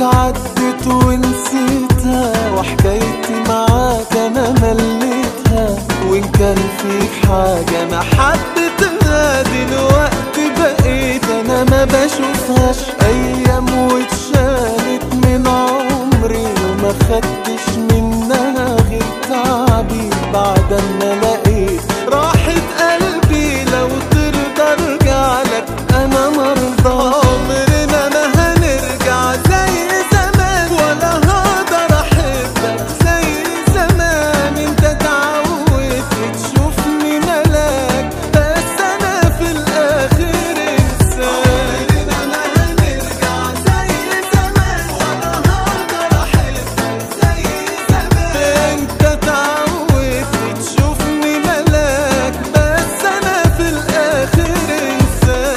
عدت ونسيتها وحكايتي معاك انا مليتها وان كان فيك حاجة ما حبيتها دلوقتي بقيت انا ما بشوفهاش ايام واتشالت من عمري وما خدتش منها غير تعبي بعد ما لقيت راحة قلبي لو ترضى ارجع لك انا مرضى عمرنا ما هنرجع زي زمان ولا هقدر احبك زي زمان انت اتعودت تشوفني ملاك بس انا في الاخر انسان عمرنا ما هنرجع زي زمان ولا هقدر احبك زي زمان انت اتعودت تشوفني ملاك بس انا في الاخر انسان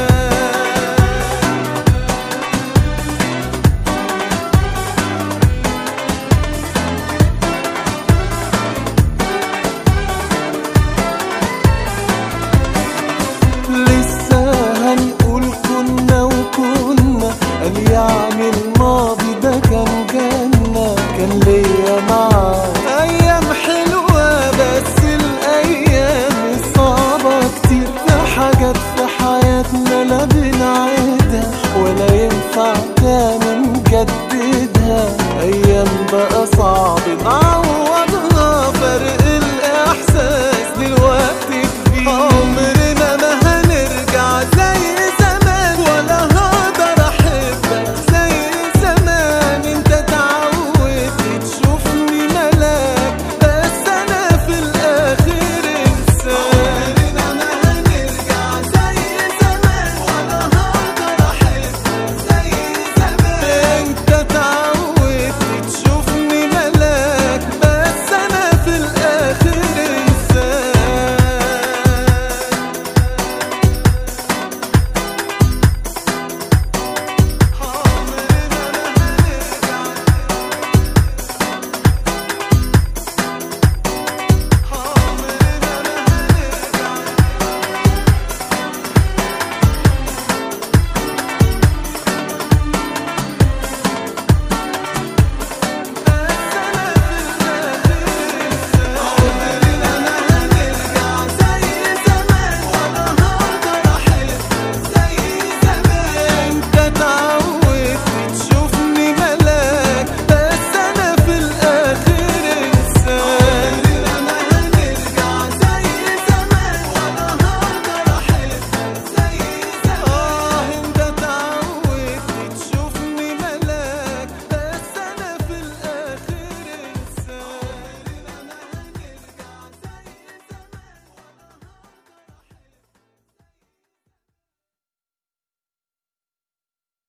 لسه هنقول كنا وكنا قال يعني الماضي ده كان جنة كان ليا معاه أيام حلوة بس الأيام صعبة كتير في حاجات في حياتنا لا بنعيدها ولا ينفع تاني نجددها أيام بقى صعب نعوضها فرق الإحساس دلوقتي كبير عمري